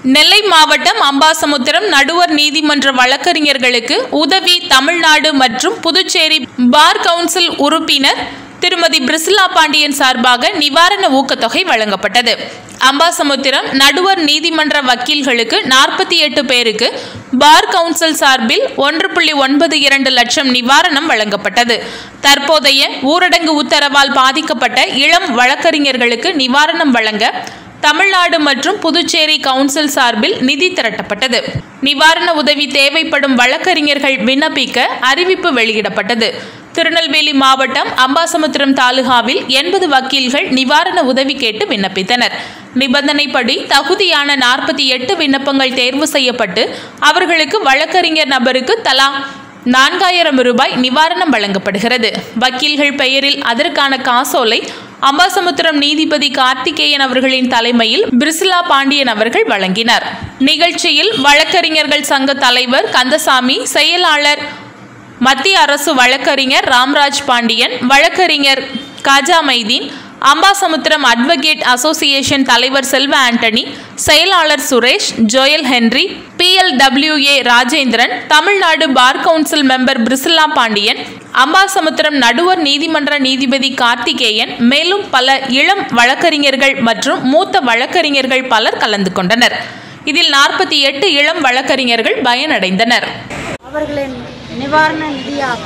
நெல்லை மாவட்டம் அம்பாசமுத்திரம் நடுவர் நீதிமன்ற வழக்கறிஞர்களுக்கு உதவி தமிழ்நாடு மற்றும் புதுச்சேரி பார் கவுன்சில் உறுப்பினர் திருமதி பிரிசிலா பாண்டியன் சார்பாக நிவாரண ஊக்கத்தொகை வழங்கப்பட்டது அம்பாசமுத்திரம் நடுவர் நீதிமன்ற வக்கீல்களுக்கு நாற்பத்தி எட்டு பேருக்கு பார் கவுன்சில் சார்பில் ஒன்று புள்ளி ஒன்பது இரண்டு லட்சம் நிவாரணம் வழங்கப்பட்டது தற்போதைய ஊரடங்கு உத்தரவால் பாதிக்கப்பட்ட இளம் வழக்கறிஞர்களுக்கு நிவாரணம் வழங்க தமிழ்நாடு மற்றும் புதுச்சேரி கவுன்சில் சார்பில் நிதி திரட்டப்பட்டது நிவாரண உதவி தேவைப்படும் வழக்கறிஞர்கள் விண்ணப்பிக்க அறிவிப்பு வெளியிடப்பட்டது திருநெல்வேலி மாவட்டம் அம்பாசமுத்திரம் தாலுகாவில் எண்பது வக்கீல்கள் நிவாரண உதவி கேட்டு விண்ணப்பித்தனர் நிபந்தனைப்படி தகுதியான நாற்பத்தி எட்டு விண்ணப்பங்கள் தேர்வு செய்யப்பட்டு அவர்களுக்கு வழக்கறிஞர் நபருக்கு தலா நான்காயிரம் ரூபாய் நிவாரணம் வழங்கப்படுகிறது வக்கீல்கள் பெயரில் அதற்கான காசோலை அம்பாசமுத்திரம் நீதிபதி கார்த்திகேயன் அவர்களின் தலைமையில் பிரிசிலா பாண்டியன் அவர்கள் வழங்கினார் நிகழ்ச்சியில் வழக்கறிஞர்கள் சங்க தலைவர் கந்தசாமி செயலாளர் மத்திய அரசு வழக்கறிஞர் ராம்ராஜ் பாண்டியன் வழக்கறிஞர் காஜா மைதீன் அம்பாசமுத்திரம் அட்வொகேட் அசோசியேஷன் தலைவர் செல்வ ஆண்டனி செயலாளர் Suresh Joel Henry PLWA Rajendran Tamil Nadu bar council member Priscilla Pandian Ambasamudram நடுவர் நீதிமன்ற நீதிபதி கார்த்திகேயன் மேலும் பல இளம் வழக்கறிஞர்கள் மற்றும் மூத்த வழக்கறிஞர்கள் பலர் கலந்து கொண்டனர் இதில் நாற்பத்தி எட்டு இளம் வழக்கறிஞர்கள் பயனடைந்தனர் அவர்களின் நிவாரண நிதியாக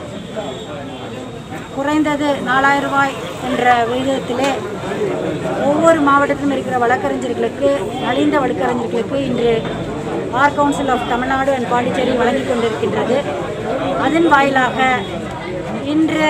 குறைந்தது நாலாயிரம் ரூபாய் என்ற விகிதத்திலே ஒவ்வொரு மாவட்டத்திலும் இருக்கிற வழக்கறிஞர்களுக்கு நலிந்த வழக்கறிஞர்களுக்கு இன்று bar council of Tamil Nadu and Pondicherry வழங்கி கொண்டிருக்கின்றது அதன் வாயிலாக இன்று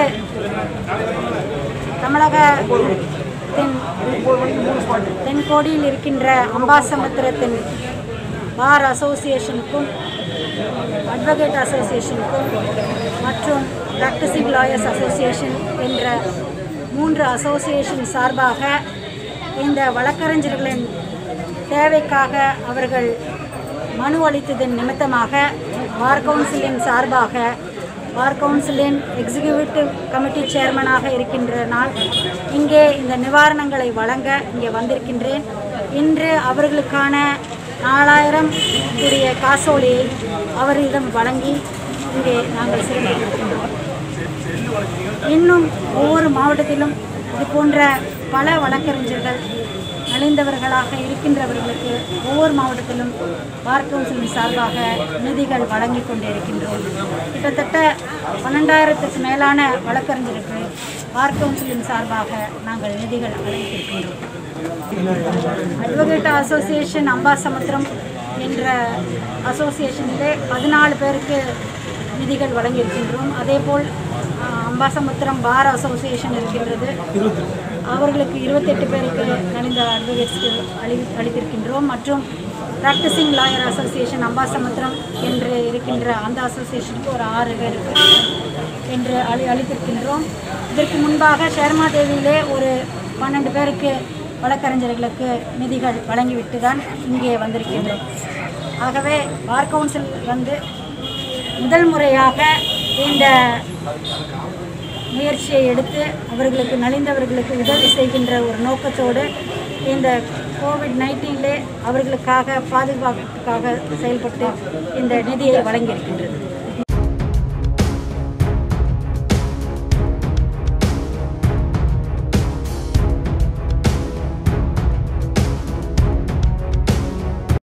தமிழகத்தின் தென்கோடியில் இருக்கின்ற அம்பாசமுத்திரத்தின் பார் அசோசியேஷனுக்கும் அட்வொகேட் அசோசியேஷனுக்கும் மற்றும் ப்ராக்டிசிங் லாயர்ஸ் அசோசியேஷன் என்ற மூன்று அசோசியேஷன் சார்பாக இந்த வழக்கறிஞர்களின் தேவைக்காக அவர்கள் மனு அளித்ததன் நிமித்தமாக பார் கவுன்சிலின் சார்பாக பார் கவுன்சிலின் எக்ஸிக்யூட்டிவ் கமிட்டி சேர்மனாக இருக்கின்ற நான் இங்கே இந்த நிவாரணங்களை வழங்க இங்கே வந்திருக்கின்றேன் இன்று அவர்களுக்கான நாலாயிரம் கூடிய காசோலையை அவரிடம் வழங்கி இங்கே நாங்கள் சிறந்திருக்கின்றோம் இன்னும் ஒவ்வொரு மாவட்டத்திலும் இது போன்ற பல வழக்கறிஞர்கள் நலிந்தவர்களாக இருக்கின்றவர்களுக்கு ஒவ்வொரு மாவட்டத்திலும் பார் கவுன்சிலின் சார்பாக நிதிகள் வழங்கி கொண்டிருக்கின்றோம் கிட்டத்தட்ட பன்னெண்டாயிரத்துக்கு மேலான வழக்கறிஞருக்கு பார் கவுன்சிலின் சார்பாக நாங்கள் நிதிகள் வழங்கியிருக்கின்றோம் அட்வொகேட் அசோசியேஷன் அம்பாசமுத்திரம் என்ற அசோசியேஷனிலே பதினாலு பேருக்கு நிதிகள் வழங்கியிருக்கின்றோம் அதேபோல் அஹ், அம்பாசமுத்திரம் பார் அசோசியேஷன் இருக்கின்றது அவர்களுக்கு இருபத்தெட்டு பேருக்கு நலிந்த அட்வொகேட்ஸ்க்கு அளி அளித்திருக்கின்றோம் மற்றும் ப்ராக்டிசிங் லாயர் அசோசியேஷன் அம்பாசமுத்திரம் என்று இருக்கின்ற அந்த அசோசியேஷனுக்கு ஒரு ஆறு பேருக்கு என்று அளி அளித்திருக்கின்றோம் இதற்கு முன்பாக ஷர்மாதேவியிலே ஒரு பன்னெண்டு பேருக்கு வழக்கறிஞர்களுக்கு நிதிகள் வழங்கிவிட்டு தான் இங்கே வந்திருக்கின்றோம் ஆகவே பார் கவுன்சில் வந்து முதல் முறையாக இந்த முயற்சியை எடுத்து அவர்களுக்கு நலிந்தவர்களுக்கு உதவி செய்கின்ற ஒரு நோக்கத்தோடு இந்த கோவிட் நைன்டீனிலே அவர்களுக்காக பாதுகாப்புக்காக செயல்பட்டு இந்த நிதியை வழங்கியிருக்கின்றது